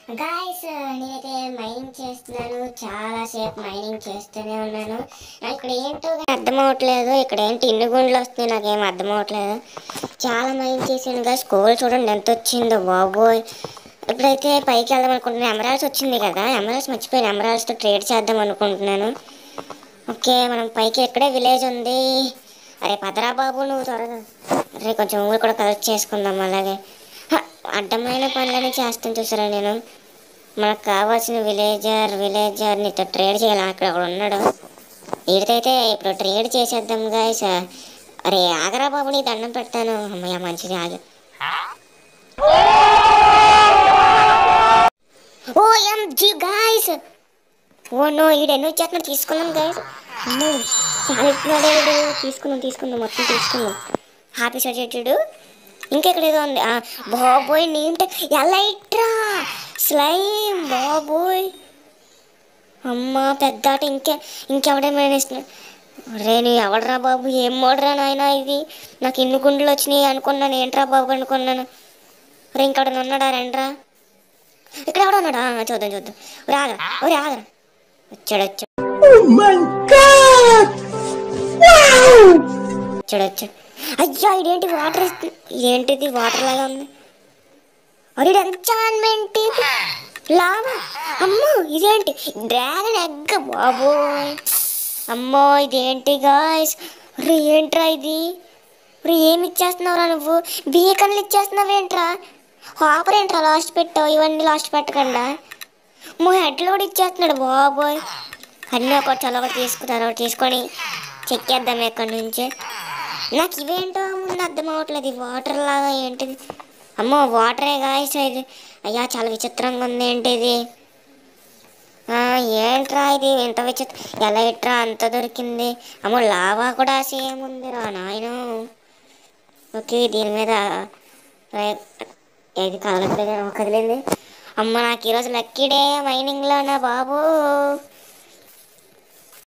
guys నేనైతే mining చేస్తున్నాను చాలా సేపు మైనింగ్ చేస్తూనే ఉన్నాను నాకు ఇక్కడ ఏంటో అర్థం అవ్వట్లేదు ఇక్కడ ఏంటి ఇన్ని గుండ్లు వస్తున్నాయి నాకేం అర్థం అవ్వట్లేదు చాలా మైన్ చేసాను గాయస్ స్కూల్ చూడండి ఎంత వచ్చిందో బాబోయ్ ఇప్పుడైతే పైకి వెళ్దాం అనుకుంటున్నాను ఎమరాల్స్ వచ్చింది కదా ఎమరాల్స్ మర్చిపోయాను ఎమరాల్స్తో ట్రేడ్ చేద్దాం అనుకుంటున్నాను ఓకే మనం పైకి ఎక్కడే విలేజ్ ఉంది అరే పదరా బాబు నువ్వు త్వరగా అరే కొంచెం ఊరు కూడా కలెక్ట్ చేసుకుందాం అలాగే హ, అడ్డమైన పనులన్నీ చేస్తాను చూసారా నేను మనకు కావాల్సిన విలేజర్ విలేజర్ నీతో ట్రేడ్ చేయాలి అక్కడ ఒకడు ఉన్నాడు వీడితైతే ఇప్పుడు ట్రేడ్ చేసేద్దాం గాయస్ అరే ఆగరా బాబు నీ దండం పెడతాను అమ్మయ్య మంచిది ఆగి O M G guys oh no ఈడు ఎన్ని వచ్చేస్తున్నాడు తీసుకున్నాం గాయస్ అమ్మో చాలా ఇస్తున్నాడు ఈడు తీసుకుందాం తీసుకుందాం మొత్తం తీసుకుందాం హ్యాపీ సజెటెడ్ ఇంకెక్కడ ఏదో ఉంది ఆ, బాబోయ్ నేమ్ ఎలైట్రా స్లైమ్ బాబోయ్ అమ్మ పెద్దాట ఇంకే ఇంకెవడేమైనా ఇస్తున్నాడు అరే నీ ఎవడరా బాబు ఏం మోడరా నాయన ఇది నాకు ఇన్ని గుండెలు వచ్చినాయి అనుకున్నాను ఏంట్రా బాబు అనుకున్నాను రే ఇంకడ ఉన్నాడా రండ్రా ఇక్కడ ఎవడ ఉన్నాడా ఆ, చూద్దాం చూద్దాం ఒరే ఆగరా ఒరే ఆగరా వచ్చాడు వచ్చాడు వచ్చాడు వచ్చాడు అయ్యా ఇదేంటి వాటర్ ఇస్తుంది ఇదేంటిది వాటర్ లాగా ఉంది అరే ఎంచాన్మెంట్ లావా అమ్మో ఇదేంటి డ్రాగన్ ఎగ్గ బాబోయ్ అమ్మో ఇదేంటి గాయస్ రే ఏంట్రా ఇది రే ఏమి ఇచ్చేస్తున్నావురా నువ్వు బీకన్లు ఇచ్చేస్తున్నావు ఏంట్రా ఆపర్ ఏంట్రా లాస్ట్ పెట్టావు ఇవన్నీ లాస్ట్ పెట్టకుండా మో హెడ్లో కూడా ఇచ్చేస్తున్నాడు బాబోయ్ అన్నీ ఒక చొలవ తీసుకున్నారు తీసుకొని చెక్కేద్దాం ఎక్కడి నుంచి నాకు ఇవేంటో ముందు అర్థం అవ్వట్లేదు ఈ వాటర్ లాగా ఏంటిది అమ్మో వాటరే గాయస్ ఇది అయ్యా చాలా విచిత్రంగా ఉంది ఏంటి ఇది ఆ, ఏంట్రా ఇది ఎంత విచిత్ర ఎలా ఇట్రా అంత దొరికింది అమ్మో లావా కూడా సేమ్ ఉంది రా నాయన ఓకే దీని మీద రే- ఏది కదలట్లేదు కదిలింది అమ్మ నాకు ఈరోజు లక్కీ డే మైనింగ్లోనా బాబు